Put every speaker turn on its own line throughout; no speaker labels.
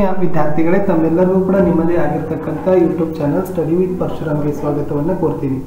ವಿದ್ಯಾರ್ಥಿಗಳೇ ತಮ್ಮೆಲ್ಲರಿಗೂ ಕೂಡ ನಿಮ್ಮದೇ ಆಗಿರ್ತಕ್ಕಂಥ ಯೂಟ್ಯೂಬ್ ಚಾನಲ್ ಸ್ಟಡಿ ವಿತ್ ಪರಶುರಾಮ್ಗೆ ಸ್ವಾಗತವನ್ನು ಕೋರ್ತೀನಿ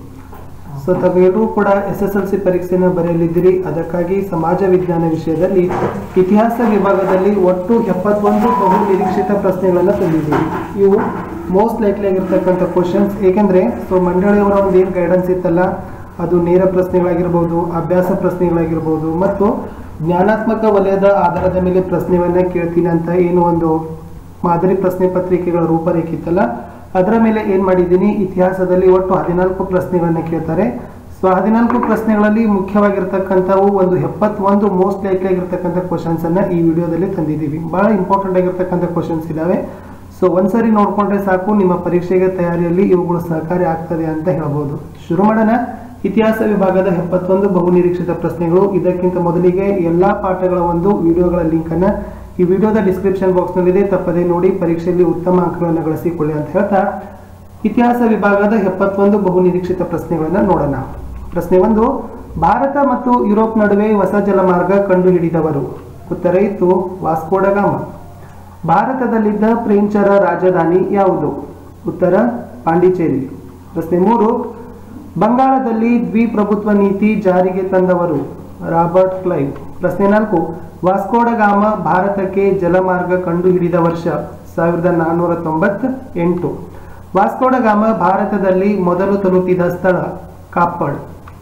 ಸೊ ತಾವೆಲ್ಲರೂ ಕೂಡ ಎಸ್ ಎಸ್ ಎಲ್ ಸಿ ಪರೀಕ್ಷೆಯನ್ನು ಬರೆಯಲಿದ್ದೀರಿ ಅದಕ್ಕಾಗಿ ಸಮಾಜ ವಿಜ್ಞಾನ ವಿಷಯದಲ್ಲಿ ಇತಿಹಾಸ ವಿಭಾಗದಲ್ಲಿ ಒಟ್ಟು ಎಪ್ಪತ್ತೊಂದು ಬಹು ನಿರೀಕ್ಷಿತ ಪ್ರಶ್ನೆಗಳನ್ನು ತಂದಿದ್ದೀವಿ ಇವು ಮೋಸ್ಟ್ ಲೈಕ್ಲಿ ಆಗಿರ್ತಕ್ಕಂಥ ಕ್ವಶನ್ಸ್ ಏಕೆಂದರೆ ಸೊ ಮಂಡಳಿಯವರ ಒಂದು ಏನು ಗೈಡೆನ್ಸ್ ಇತ್ತಲ್ಲ ಅದು ನೇರ ಪ್ರಶ್ನೆಗಳಾಗಿರ್ಬೋದು ಅಭ್ಯಾಸ ಪ್ರಶ್ನೆಗಳಾಗಿರ್ಬೋದು ಮತ್ತು ಜ್ಞಾನಾತ್ಮಕ ವಲಯದ ಆಧಾರದ ಮೇಲೆ ಪ್ರಶ್ನೆಯನ್ನ ಕೇಳ್ತೀನಿ ಅಂತ ಏನು ಒಂದು ಮಾದರಿ ಪ್ರಶ್ನೆ ಪತ್ರಿಕೆಗಳ ರೂಪರೇಖೆ ಇತ್ತಲ್ಲ ಅದರ ಮೇಲೆ ಏನ್ ಮಾಡಿದ್ದೀನಿ ಇತಿಹಾಸದಲ್ಲಿ ಒಟ್ಟು ಹದಿನಾಲ್ಕು ಪ್ರಶ್ನೆಗಳನ್ನ ಕೇಳ್ತಾರೆ ಸೊ ಹದಿನಾಲ್ಕು ಪ್ರಶ್ನೆಗಳಲ್ಲಿ ಮುಖ್ಯವಾಗಿರ್ತಕ್ಕಂಥವು ಒಂದು ಎಪ್ಪತ್ತೊಂದು ಮೋಸ್ಟ್ ಲೈಕ್ಲಿ ಆಗಿರ್ತಕ್ಕಂಥ ಕ್ವಶನ್ಸ್ ಅನ್ನ ಈ ವಿಡಿಯೋದಲ್ಲಿ ತಂದಿದ್ದೀವಿ ಬಹಳ ಇಂಪಾರ್ಟೆಂಟ್ ಆಗಿರ್ತಕ್ಕಂಥ ಕ್ವಶನ್ಸ್ ಇದಾವೆ ಸೊ ಒಂದ್ಸರಿ ನೋಡ್ಕೊಂಡ್ರೆ ಸಾಕು ನಿಮ್ಮ ಪರೀಕ್ಷೆಗೆ ತಯಾರಿಯಲ್ಲಿ ಇವುಗಳು ಸಹಕಾರಿ ಆಗ್ತದೆ ಅಂತ ಹೇಳ್ಬೋದು ಶುರು ಮಾಡೋಣ ಇತಿಹಾಸ ವಿಭಾಗದ ಎಪ್ಪತ್ತೊಂದು ಬಹುನಿರೀಕ್ಷಿತ ಪ್ರಶ್ನೆಗಳು ಇದಕ್ಕಿಂತ ಮೊದಲಿಗೆ ಎಲ್ಲಾ ಪಾಠಗಳ ಒಂದು ವಿಡಿಯೋಗಳ ಲಿಂಕ್ ಅನ್ನ ಈ ವಿಡಿಯೋದ ಡಿಸ್ಕ್ರಿಪ್ಷನ್ ಬಾಕ್ಸ್ ನಲ್ಲಿದೆ ತಪ್ಪದೆ ನೋಡಿ ಪರೀಕ್ಷೆಯಲ್ಲಿ ಉತ್ತಮ ಅಂಕಗಳನ್ನು ಗಳಿಸಿಕೊಳ್ಳಿ ಅಂತ ಹೇಳ್ತಾ ಇತಿಹಾಸ ವಿಭಾಗದ ಎಪ್ಪತ್ತೊಂದು ಬಹುನಿರೀಕ್ಷಿತ ಪ್ರಶ್ನೆಗಳನ್ನ ನೋಡೋಣ ಪ್ರಶ್ನೆ ಒಂದು ಭಾರತ ಮತ್ತು ಯುರೋಪ್ ನಡುವೆ ಹೊಸ ಜಲಮಾರ್ಗ ಕಂಡುಹಿಡಿದವರು ಉತ್ತರ ಇತ್ತು ವಾಸ್ಕೋಡಗಾಮ ಭಾರತದಲ್ಲಿದ್ದ ಫ್ರೆಂಚರ ರಾಜಧಾನಿ ಯಾವುದು ಉತ್ತರ ಪಾಂಡಿಚೇರಿ ಪ್ರಶ್ನೆ ಮೂರು ಬಂಗಾಳದಲ್ಲಿ ದ್ವಿಪ್ರಭುತ್ವ ನೀತಿ ಜಾರಿಗೆ ತಂದವರು ರಾಬರ್ಟ್ ಕ್ಲೈವ್ ಪ್ರಶ್ನೆ ನಾಲ್ಕು ವಾಸ್ಕೋಡಗಾಮ ಭಾರತಕ್ಕೆ ಜಲಮಾರ್ಗ ಕಂಡುಹಿಡಿದ ವರ್ಷ ಸಾವಿರದ ನಾನ್ನೂರ ತೊಂಬತ್ತ ಎಂಟು ವಾಸ್ಕೋಡಗಾಮ ಭಾರತದಲ್ಲಿ ಮೊದಲು ತಲುಪಿದ ಸ್ಥಳ ಕಾಪಡ್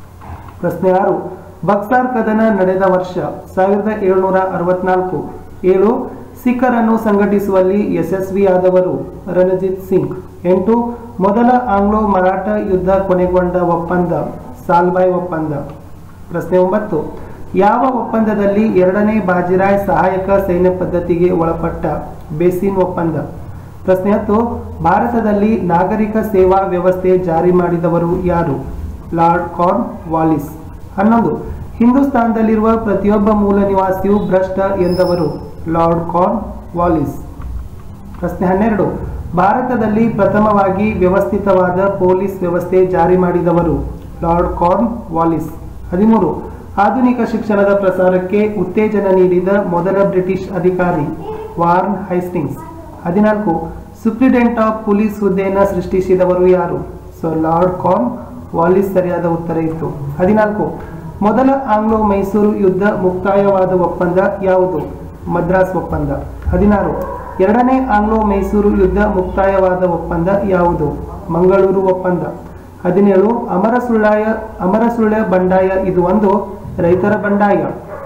ಪ್ರಶ್ನೆ ಆರು ಬಕ್ಸಾರ್ ಕದನ ನಡೆದ ವರ್ಷ ಸಾವಿರದ ಏಳುನೂರ ಅರವತ್ನಾಲ್ಕು ಏಳು ಸಿಖ್ಖರನ್ನು ಸಂಘಟಿಸುವಲ್ಲಿ ಯಶಸ್ವಿಯಾದವರು ರಣಜಿತ್ ಸಿಂಗ್ ಎಂಟು ಮೊದಲ ಆಂಗ್ಲೋ ಮರಾಠ ಯುದ್ಧ ಕೊನೆಗೊಂಡ ಒಪ್ಪಂದ ಸಾಲ್ಬಾಯ್ ಒಪ್ಪಂದ ಪ್ರಶ್ನೆ ಒಂಬತ್ತು ಯಾವ ಒಪ್ಪಂದದಲ್ಲಿ ಎರಡನೇ ಬಾಜಿರಾಯ್ ಸಹಾಯಕ ಸೈನ್ಯ ಪದ್ಧತಿಗೆ ಒಳಪಟ್ಟ ಬೇಸಿನ್ ಒಪ್ಪಂದ ಪ್ರಶ್ನೆ ಹತ್ತು ಭಾರತದಲ್ಲಿ ನಾಗರಿಕ ಸೇವಾ ವ್ಯವಸ್ಥೆ ಜಾರಿ ಮಾಡಿದವರು ಯಾರು ಲಾರ್ಡ್ ಕಾರ್ನ್ ವಾಲಿಸ್ ಹನ್ನೊಂದು ಹಿಂದೂಸ್ತಾನದಲ್ಲಿರುವ ಪ್ರತಿಯೊಬ್ಬ ಮೂಲ ನಿವಾಸಿಯು ಭ್ರಷ್ಟ ಎಂದವರು ಲಾರ್ಡ್ ಕಾರ್ನ್ ವಾಲಿಸ್ ಪ್ರಶ್ನೆ ಹನ್ನೆರಡು ಭಾರತದಲ್ಲಿ ಪ್ರಥಮವಾಗಿ ವ್ಯವಸ್ಥಿತವಾದ ಪೊಲೀಸ್ ವ್ಯವಸ್ಥೆ ಜಾರಿ ಮಾಡಿದವರು ಲಾರ್ಡ್ ಕಾರ್ನ್ ವಾಲಿಸ್ ಹದಿಮೂರು ಆಧುನಿಕ ಶಿಕ್ಷಣದ ಪ್ರಸಾರಕ್ಕೆ ಉತ್ತೇಜನ ನೀಡಿದ ಮೊದಲ ಬ್ರಿಟಿಷ್ ಅಧಿಕಾರಿ ವಾರ್ನ್ ಹೈಸ್ಟಿಂಗ್ಸ್ ಹದಿನಾಲ್ಕು ಸುಪ್ರಿಡೆಂಟ್ ಆಫ್ ಪೊಲೀಸ್ ಹುದ್ದೆಯನ್ನು ಸೃಷ್ಟಿಸಿದವರು ಯಾರು ಸೊ ಲಾರ್ಡ್ ಕಾರ್ನ್ ವಾಲಿಸ್ ಸರಿಯಾದ ಉತ್ತರ ಇತ್ತು ಹದಿನಾಲ್ಕು ಮೊದಲ ಆಂಗ್ಲೋ ಮೈಸೂರು ಯುದ್ಧ ಮುಕ್ತಾಯವಾದ ಒಪ್ಪಂದ ಯಾವುದು ಮದ್ರಾಸ್ ಒಪ್ಪಂದ ಹದಿನಾರು ಎರಡನೇ ಆಂಗ್ಲೋ ಮೈಸೂರು ಯುದ್ಧ ಮುಕ್ತಾಯವಾದ ಒಪ್ಪಂದ ಯಾವುದು ಮಂಗಳೂರು ಒಪ್ಪಂದ ಹದಿನೇಳು ಅಮರ ಸುಳ್ಳಾಯ ಅಮರ ಸುಳ್ಳ ಬಂಡಾಯ ಇದು ಒಂದು ರೈತರ ಬಂಡಾಯ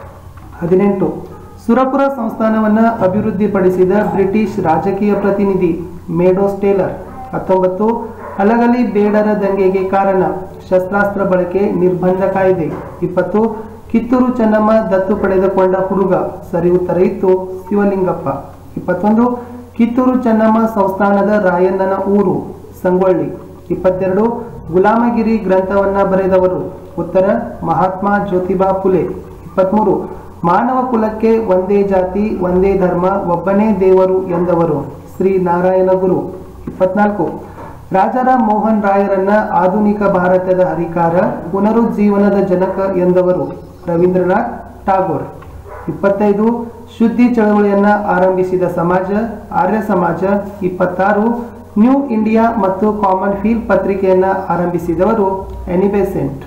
ಹದಿನೆಂಟು ಸುರಪುರ ಸಂಸ್ಥಾನವನ್ನು ಅಭಿವೃದ್ಧಿಪಡಿಸಿದ ಬ್ರಿಟಿಷ್ ರಾಜಕೀಯ ಪ್ರತಿನಿಧಿ ಮೇಡೋಸ್ ಟೇಲರ್ ಹತ್ತೊಂಬತ್ತು ಹಲಗಲಿ ಬೇಡರ ದಂಗೆಗೆ ಕಾರಣ ಶಸ್ತ್ರಾಸ್ತ್ರ ಬಳಕೆ ನಿರ್ಬಂಧ ಕಾಯ್ದೆ ಇಪ್ಪತ್ತು ಕಿತ್ತೂರು ಚೆನ್ನಮ್ಮ ದತ್ತು ಪಡೆದುಕೊಂಡ ಹುಡುಗ ಸರಿ ಉತ್ತರ ಇತ್ತು ಶಿವಲಿಂಗಪ್ಪ ಇಪ್ಪತ್ತೊಂದು ಕಿತ್ತೂರು ಚೆನ್ನಮ್ಮ ಸಂಸ್ಥಾನದ ರಾಯಣ್ಣನ ಊರು ಸಂಗೊಳ್ಳಿ ಇಪ್ಪತ್ತೆರಡು ಗುಲಾಮಗಿರಿ ಗ್ರಂಥವನ್ನ ಬರೆದವರು ಉತ್ತರ ಮಹಾತ್ಮ ಜ್ಯೋತಿಬಾ ಫುಲೆ ಇಪ್ಪತ್ಮೂರು ಮಾನವ ಕುಲಕ್ಕೆ ಒಂದೇ ಜಾತಿ ಒಂದೇ ಧರ್ಮ ಒಬ್ಬನೇ ದೇವರು ಎಂದವರು ಶ್ರೀ ನಾರಾಯಣ ಗುರು ಇಪ್ಪತ್ನಾಲ್ಕು ರಾಜಾರಾಮ್ ಮೋಹನ್ ರಾಯರನ್ನ ಆಧುನಿಕ ಭಾರತದ ಹರಿಕಾರ ಪುನರುಜ್ಜೀವನದ ಜನಕ ಎಂದವರು ರವೀಂದ್ರನಾಥ್ ಟಾಗೋರ್ ಇಪ್ಪತ್ತೈದು ಶುದ್ಧಿ ಚಳವಳಿಯನ್ನ ಆರಂಭಿಸಿದ ಸಮಾಜ ಆರ್ಯ ಸಮಾಜ ಇಪ್ಪತ್ತಾರು ನ್ಯೂ ಇಂಡಿಯಾ ಮತ್ತು ಕಾಮನ್ ಫೀಲ್ ಪತ್ರಿಕೆಯನ್ನ ಆರಂಭಿಸಿದವರು ಎನಿಬೆಸೆಂಟ್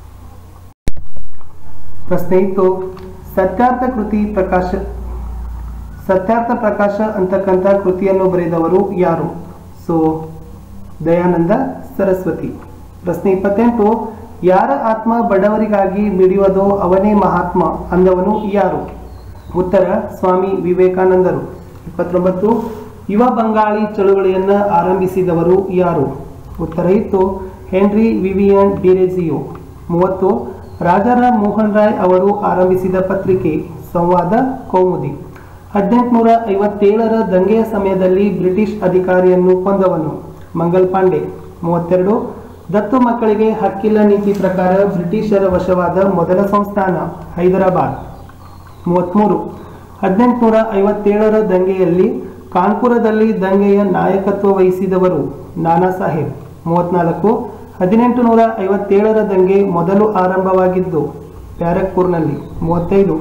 ಪ್ರಶ್ನೆ ಇತ್ತು ಸತ್ಯಾರ್ಥ ಕೃತಿ ಪ್ರಕಾಶ ಸತ್ಯಾರ್ಥ ಪ್ರಕಾಶ ಅಂತಕ್ಕಂಥ ಕೃತಿಯನ್ನು ಬರೆದವರು ಯಾರು ಸೊ ದಯಾನಂದ ಸರಸ್ವತಿ ಪ್ರಶ್ನೆ ಇಪ್ಪತ್ತೆಂಟು ಯಾರ ಆತ್ಮ ಬಡವರಿಗಾಗಿ ಮಿಡಿಯುವುದೋ ಅವನೇ ಮಹಾತ್ಮ ಅಂದವನು ಯಾರು ಉತ್ತರ ಸ್ವಾಮಿ ವಿವೇಕಾನಂದರು ಇಪ್ಪತ್ತೊಂಬತ್ತು ಯುವ ಬಂಗಾಳಿ ಚಳುವಳಿಯನ್ನ ಆರಂಭಿಸಿದವರು ಯಾರು ಉತ್ತರ ಇತ್ತು ಹೆನ್ರಿ ವಿವಿಯನ್ ಡಿರೆಜಿಯೋ ಮೂವತ್ತು ರಾಜಾರಾಮ್ ಮೋಹನ್ ರಾಯ್ ಅವರು ಆರಂಭಿಸಿದ ಪತ್ರಿಕೆ ಸಂವಾದ ಕೌಮುದಿ ಹದಿನೆಂಟುನೂರ ಐವತ್ತೇಳರ ದಂಗೆಯ ಸಮಯದಲ್ಲಿ ಬ್ರಿಟಿಷ್ ಅಧಿಕಾರಿಯನ್ನು ಕೊಂದವನು ಮಂಗಲ್ ಪಾಂಡೆ ಮೂವತ್ತೆರಡು ದತ್ತು ಮಕ್ಕಳಿಗೆ ಹಕ್ಕಿಲ್ಲ ನೀತಿ ಪ್ರಕಾರ ಬ್ರಿಟಿಷರ ವಶವಾದ ಮೊದಲ ಸಂಸ್ಥಾನ ಹೈದರಾಬಾದ್ ಮೂವತ್ತ್ಮೂರು ಹದಿನೆಂಟುನೂರ ಐವತ್ತೇಳರ ದಂಗೆಯಲ್ಲಿ ಕಾನ್ಪುರದಲ್ಲಿ ದಂಗೆಯ ನಾಯಕತ್ವ ವಹಿಸಿದವರು ನಾನಾ ಸಾಹೇಬ್ ಮೂವತ್ನಾಲ್ಕು ಹದಿನೆಂಟು ನೂರ ಐವತ್ತೇಳರ ದಂಗೆ ಮೊದಲು ಆರಂಭವಾಗಿದ್ದು ಬ್ಯಾರಕ್ಪುರ್ನಲ್ಲಿ ಮೂವತ್ತೈದು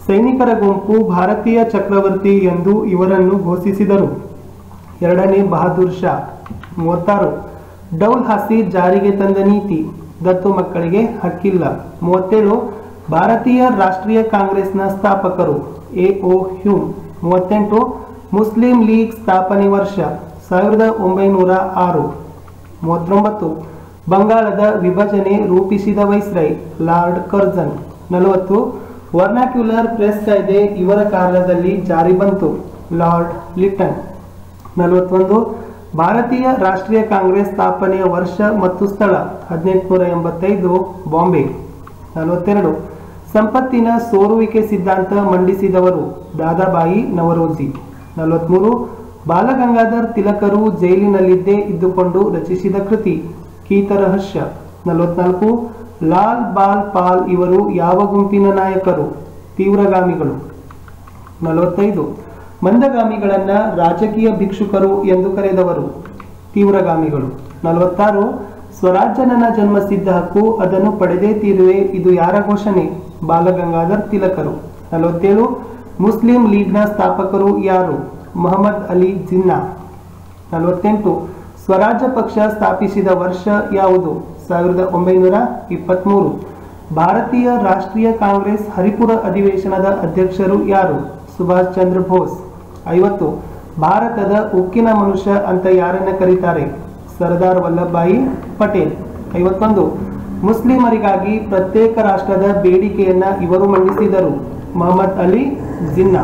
ಸೈನಿಕರ ಗುಂಪು ಭಾರತೀಯ ಚಕ್ರವರ್ತಿ ಎಂದು ಇವರನ್ನು ಘೋಷಿಸಿದರು ಎರಡನೇ ಬಹದ್ದೂರ್ ಶಾ ಮೂವತ್ತಾರು ಡೌಲ್ ಹಾಸಿ ಜಾರಿಗೆ ತಂದ ನೀತಿ ದತ್ತು ಮಕ್ಕಳಿಗೆ ಹಕ್ಕಿಲ್ಲ ಮೂವತ್ತೇಳು ಭಾರತೀಯ ರಾಷ್ಟ್ರೀಯ ಕಾಂಗ್ರೆಸ್ನ ಸ್ಥಾಪಕರು ಎ ಒ ಹ್ಯೂಮ್ ಮೂವತ್ತೆಂಟು ಮುಸ್ಲಿಂ ಲೀಗ್ ಸ್ಥಾಪನೆ ವರ್ಷ ಸಾವಿರದ ಒಂಬೈನೂರ ಆರು ಮೂವತ್ತೊಂಬತ್ತು ಬಂಗಾಳದ ವಿಭಜನೆ ರೂಪಿಸಿದ ವೈಸ್ರೈ ಲಾರ್ಡ್ ಕರ್ಜನ್ ನಲವತ್ತು ವರ್ನಾಕ್ಯುಲರ್ ಪ್ರೆಸ್ ಕಾಯ್ದೆ ಇವರ ಕಾಲದಲ್ಲಿ ಜಾರಿ ಬಂತು ಲಾರ್ಡ್ ಲಿಟನ್ ನಲವತ್ತೊಂದು ಭಾರತೀಯ ರಾಷ್ಟ್ರೀಯ ಕಾಂಗ್ರೆಸ್ ಸ್ಥಾಪನೆಯ ವರ್ಷ ಮತ್ತು ಸ್ಥಳ ಹದಿನೆಂಟುನೂರ ಎಂಬತ್ತೈದು ಬಾಂಬೆ ನಲವತ್ತೆರಡು ಸಂಪತ್ತಿನ ಸೋರುವಿಕೆ ಸಿದ್ಧಾಂತ ಮಂಡಿಸಿದವರು ದಾದಾಬಾಯಿ ನವರೋಜಿ ನಲವತ್ಮೂರು ಬಾಲಗಂಗಾಧರ್ ತಿಲಕರು ಜೈಲಿನಲ್ಲಿದ್ದೇ ಇದ್ದುಕೊಂಡು ರಚಿಸಿದ ಕೃತಿ ಕೀತರಹಸ್ಯ ನಲವತ್ನಾಲ್ಕು ಲಾಲ್ ಬಾಲ್ ಪಾಲ್ ಇವರು ಯಾವ ಗುಂಪಿನ ನಾಯಕರು ತೀವ್ರಗಾಮಿಗಳು ನಲವತ್ತೈದು ಮಂದಗಾಮಿಗಳನ್ನ ರಾಜಕೀಯ ಭಿಕ್ಷುಕರು ಎಂದು ಕರೆದವರು ತೀವ್ರಗಾಮಿಗಳು ನಲವತ್ತಾರು ಸ್ವರಾಜ್ಯ ನನ್ನ ಜನ್ಮಸಿದ್ಧ ಹಕ್ಕು ಅದನ್ನು ಪಡೆದೇ ತೀರುವೆ ಇದು ಯಾರ ಘೋಷಣೆ ಬಾಲಗಂಗಾಧರ್ ತಿಲಕರು ನಲವತ್ತೇಳು ಮುಸ್ಲಿಂ ಲೀಗ್ನ ಸ್ಥಾಪಕರು ಯಾರು ಮೊಹಮ್ಮದ್ ಅಲಿ ಜಿನ್ನಾ ನಲವತ್ತೆಂಟು ಸ್ವರಾಜ್ಯ ಪಕ್ಷ ಸ್ಥಾಪಿಸಿದ ವರ್ಷ ಯಾವುದು ಸಾವಿರದ ಒಂಬೈನೂರ ಇಪ್ಪತ್ತ್ಮೂರು ಭಾರತೀಯ ರಾಷ್ಟ್ರೀಯ ಕಾಂಗ್ರೆಸ್ ಹರಿಪುರ ಅಧಿವೇಶನದ ಅಧ್ಯಕ್ಷರು ಯಾರು ಸುಭಾಷ್ ಚಂದ್ರ ಬೋಸ್ ಐವತ್ತು ಭಾರತದ ಉಕ್ಕಿನ ಮನುಷ್ಯ ಅಂತ ಯಾರನ್ನ ಕರೀತಾರೆ ಸರ್ದಾರ್ ವಲ್ಲಭಾಯಿ ಪಟೇಲ್ ಐವತ್ತೊಂದು ಮುಸ್ಲಿಮರಿಗಾಗಿ ಪ್ರತ್ಯೇಕ ರಾಷ್ಟ್ರದ ಬೇಡಿಕೆಯನ್ನ ಇವರು ಮಂಡಿಸಿದರು ಮೊಹಮ್ಮದ್ ಅಲಿ ಜಿನ್ನಾ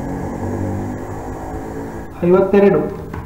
ಐವತ್ತೆರಡು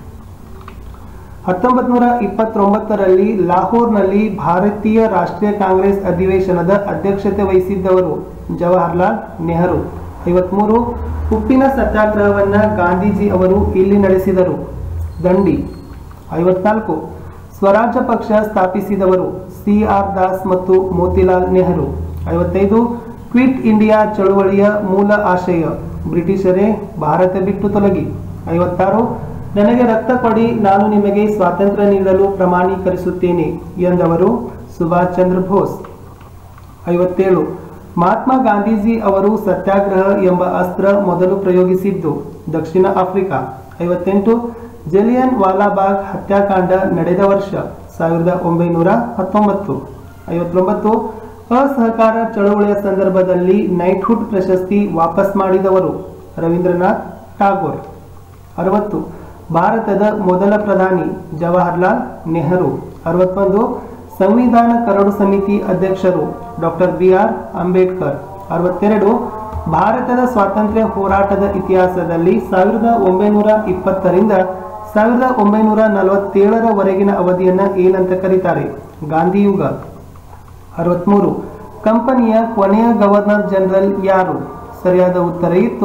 ಹತ್ತೊಂಬತ್ ನೂರ ಇಪ್ಪತ್ತೊಂಬತ್ತರಲ್ಲಿ ಲಾಹೋರ್ನಲ್ಲಿ ಭಾರತೀಯ ರಾಷ್ಟ್ರೀಯ ಕಾಂಗ್ರೆಸ್ ಅಧಿವೇಶನದ ಅಧ್ಯಕ್ಷತೆ ವಹಿಸಿದ್ದವರು ಜವಾಹರ್ಲಾಲ್ ನೆಹರು ಐವತ್ಮೂರು ಉಪ್ಪಿನ ಸತ್ಯಾಗ್ರಹವನ್ನ ಗಾಂಧೀಜಿ ಅವರು ಇಲ್ಲಿ ನಡೆಸಿದರು ದಂಡಿ ಐವತ್ನಾಲ್ಕು ಸ್ವರಾಜ್ಯ ಪಕ್ಷ ಸ್ಥಾಪಿಸಿದವರು ಸಿ ಆರ್ ದಾಸ್ ಮತ್ತು ಮೋತಿಲಾಲ್ ನೆಹರು ಐವತ್ತೈದು ಕ್ವಿಟ್ ಇಂಡಿಯಾ ಚಳುವಳಿಯ ಮೂಲ ಆಶಯ ಬ್ರಿಟಿಷರೇ ಭಾರತ ಬಿಟ್ಟು ತೊಲಗಿ ಐವತ್ತಾರು ನನಗೆ ರಕ್ತ ಕೊಡಿ ನಾನು ನಿಮಗೆ ಸ್ವಾತಂತ್ರ್ಯ ನೀಡಲು ಪ್ರಮಾಣೀಕರಿಸುತ್ತೇನೆ ಎಂದವರು ಸುಭಾಷ್ ಚಂದ್ರ ಬೋಸ್ ಐವತ್ತೇಳು ಮಹಾತ್ಮ ಗಾಂಧೀಜಿ ಅವರು ಸತ್ಯಾಗ್ರಹ ಎಂಬ ಅಸ್ತ್ರ ಮೊದಲು ಪ್ರಯೋಗಿಸಿದ್ದು ದಕ್ಷಿಣ ಆಫ್ರಿಕಾ ಐವತ್ತೆಂಟು ಜಲಿಯನ್ ವಾಲಾಬಾಗ್ ಹತ್ಯಾಕಾಂಡ ನಡೆದ ವರ್ಷ ಸಾವಿರದ ಒಂಬೈನೂರ ಹತ್ತೊಂಬತ್ತು ಐವತ್ತೊಂಬತ್ತು ಅಸಹಕಾರ ಚಳವಳಿಯ ಸಂದರ್ಭದಲ್ಲಿ ನೈಟ್ಹುಡ್ ಪ್ರಶಸ್ತಿ ವಾಪಸ್ ಮಾಡಿದವರು ರವೀಂದ್ರನಾಥ್ ಟಾಗೋರ್ ಅರವತ್ತು ಭಾರತದ ಮೊದಲ ಪ್ರಧಾನಿ ಜವಾಹರ್ಲಾಲ್ ನೆಹರು ಅರವತ್ತೊಂದು ಸಂವಿಧಾನ ಕರಡು ಸಮಿತಿ ಅಧ್ಯಕ್ಷರು ಡಾಕ್ಟರ್ ಬಿ ಆರ್ ಅಂಬೇಡ್ಕರ್ ಅರವತ್ತೆರಡು ಭಾರತದ ಸ್ವಾತಂತ್ರ್ಯ ಹೋರಾಟದ ಇತಿಹಾಸದಲ್ಲಿ ಸಾವಿರದ ಒಂಬೈನೂರ ಇಪ್ಪತ್ತರಿಂದ ಸಾವಿರದ ಒಂಬೈನೂರ ನಲವತ್ತೇಳರವರೆಗಿನ ಅವಧಿಯನ್ನ ಏನಂತ ಕರೀತಾರೆ ಗಾಂಧಿಯುಗ ಅರವತ್ಮೂರು ಕಂಪನಿಯ ಕೊನೆಯ ಗವರ್ನರ್ ಜನರಲ್ ಯಾರು ಸರಿಯಾದ ಉತ್ತರ ಇತ್ತು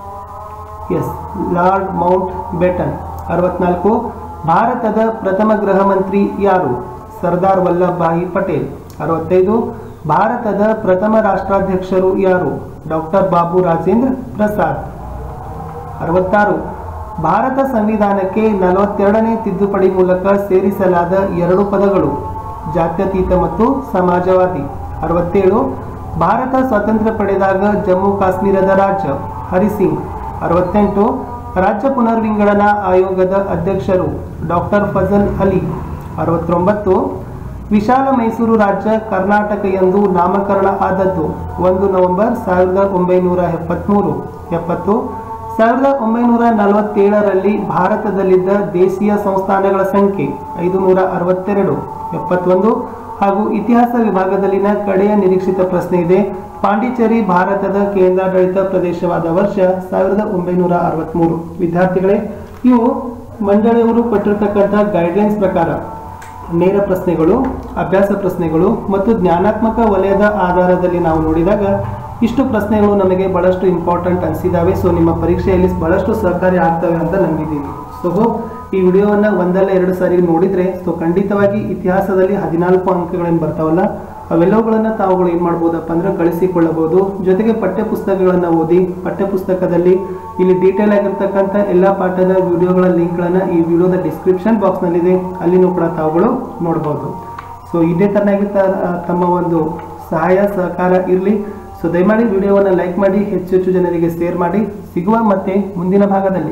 ಎಸ್ ಲಾರ್ಡ್ ಮೌಂಟ್ ಬೆಟನ್ ಅರವತ್ನಾಲ್ಕು ಭಾರತದ ಪ್ರಥಮ ಗೃಹ ಮಂತ್ರಿ ಯಾರು ಸರ್ದಾರ್ ವಲ್ಲಭಭಾಯಿ ಪಟೇಲ್ ಅರವತ್ತೈದು ಭಾರತದ ಪ್ರಥಮ ರಾಷ್ಟ್ರಾಧ್ಯಕ್ಷರು ಯಾರು ಡಾಕ್ಟರ್ ಬಾಬು ರಾಜೇಂದ್ರ ಪ್ರಸಾದ್ ಅರವತ್ತಾರು ಭಾರತ ಸಂವಿಧಾನಕ್ಕೆ ನಲವತ್ತೆರಡನೇ ತಿದ್ದುಪಡಿ ಮೂಲಕ ಸೇರಿಸಲಾದ ಎರಡು ಪದಗಳು ಜಾತ್ಯತೀತ ಮತ್ತು ಸಮಾಜವಾದಿ ಅರವತ್ತೇಳು ಭಾರತ ಸ್ವಾತಂತ್ರ್ಯ ಪಡೆದಾಗ ಜಮ್ಮು ಕಾಶ್ಮೀರದ ರಾಜ್ಯ ಹರಿಸಿಂಗ್ ಅರವತ್ತೆಂಟು ರಾಜ್ಯ ಪುನರ್ವಿಂಗಡಣಾ ಆಯೋಗದ ಅಧ್ಯಕ್ಷರು ಡಾಕ್ಟರ್ ಫಜಲ್ ಅಲಿ ಅರವತ್ತೊಂಬತ್ತು ವಿಶಾಲ ಮೈಸೂರು ರಾಜ್ಯ ಕರ್ನಾಟಕ ಎಂದು ನಾಮಕರಣ ಆದದ್ದು ಒಂದು ನವೆಂಬರ್ ಸಾವಿರದ ಒಂಬೈನೂರ ಎಪ್ಪತ್ತ್ಮೂರು ಎಪ್ಪತ್ತು ಸಾವಿರದ ಒಂಬೈನೂರ ನಲವತ್ತೇಳರಲ್ಲಿ ಭಾರತದಲ್ಲಿದ್ದ ದೇಶೀಯ ಸಂಸ್ಥಾನಗಳ ಸಂಖ್ಯೆ ಐದು ನೂರ ಅರವತ್ತೆರಡು ಎಪ್ಪತ್ತೊಂದು ಹಾಗೂ ಇತಿಹಾಸ ವಿಭಾಗದಲ್ಲಿನ ಕಡೆಯ ನಿರೀಕ್ಷಿತ ಪ್ರಶ್ನೆ ಇದೆ ಪಾಂಡಿಚೇರಿ ಭಾರತದ ಕೇಂದ್ರಾಡಳಿತ ಪ್ರದೇಶವಾದ ವರ್ಷ ಸಾವಿರದ ಒಂಬೈನೂರ ಅರವತ್ತ್ಮೂರು ವಿದ್ಯಾರ್ಥಿಗಳೇ ಇವು ಮಂಡಳಿಯವರು ಕೊಟ್ಟಿರ್ತಕ್ಕಂಥ ಗೈಡ್ಲೈನ್ಸ್ ಪ್ರಕಾರ ನೇರ ಪ್ರಶ್ನೆಗಳು ಅಭ್ಯಾಸ ಪ್ರಶ್ನೆಗಳು ಮತ್ತು ಜ್ಞಾನಾತ್ಮಕ ವಲಯದ ಆಧಾರದಲ್ಲಿ ನಾವು ನೋಡಿದಾಗ ಇಷ್ಟು ಪ್ರಶ್ನೆಗಳು ನಮಗೆ ಬಹಳಷ್ಟು ಇಂಪಾರ್ಟೆಂಟ್ ಅನಿಸಿದಾವೆ ಸೊ ನಿಮ್ಮ ಪರೀಕ್ಷೆಯಲ್ಲಿ ಬಹಳಷ್ಟು ಸಹಕಾರಿ ಆಗ್ತವೆ ಅಂತ ನಂಬಿದ್ದೀನಿ ಸೊ ಈ ವಿಡಿಯೋವನ್ನು ಒಂದಲ್ಲ ಎರಡು ಸಾರಿ ನೋಡಿದರೆ ಸೊ ಖಂಡಿತವಾಗಿ ಇತಿಹಾಸದಲ್ಲಿ ಹದಿನಾಲ್ಕು ಅಂಕಗಳೇನು ಬರ್ತಾವಲ್ಲ ಅವೆಲ್ಲವುಗಳನ್ನು ತಾವುಗಳು ಏನು ಮಾಡ್ಬೋದಪ್ಪ ಅಂದ್ರೆ ಗಳಿಸಿಕೊಳ್ಳಬಹುದು ಜೊತೆಗೆ ಪಠ್ಯ ಪುಸ್ತಕಗಳನ್ನು ಓದಿ ಪಠ್ಯ ಪುಸ್ತಕದಲ್ಲಿ ಇಲ್ಲಿ ಡೀಟೇಲ್ ಆಗಿರ್ತಕ್ಕಂಥ ಎಲ್ಲ ಪಾಠದ ವಿಡಿಯೋಗಳ ಲಿಂಕ್ಗಳನ್ನು ಈ ವಿಡಿಯೋದ ಡಿಸ್ಕ್ರಿಪ್ಷನ್ ಬಾಕ್ಸ್ನಲ್ಲಿದೆ ಅಲ್ಲಿನೂ ಕೂಡ ತಾವುಗಳು ನೋಡ್ಬೋದು ಸೊ ಇದೇ ಥರನಾಗಿ ತ- ತಮ್ಮ ಒಂದು ಸಹಾಯ ಸಹಕಾರ ಇರಲಿ ಸೊ ದಯಮಾಡಿ ವಿಡಿಯೋವನ್ನು ಲೈಕ್ ಮಾಡಿ ಹೆಚ್ಚು ಹೆಚ್ಚು ಜನರಿಗೆ ಶೇರ್ ಮಾಡಿ ಸಿಗುವ ಮತ್ತೆ ಮುಂದಿನ ಭಾಗದಲ್ಲಿ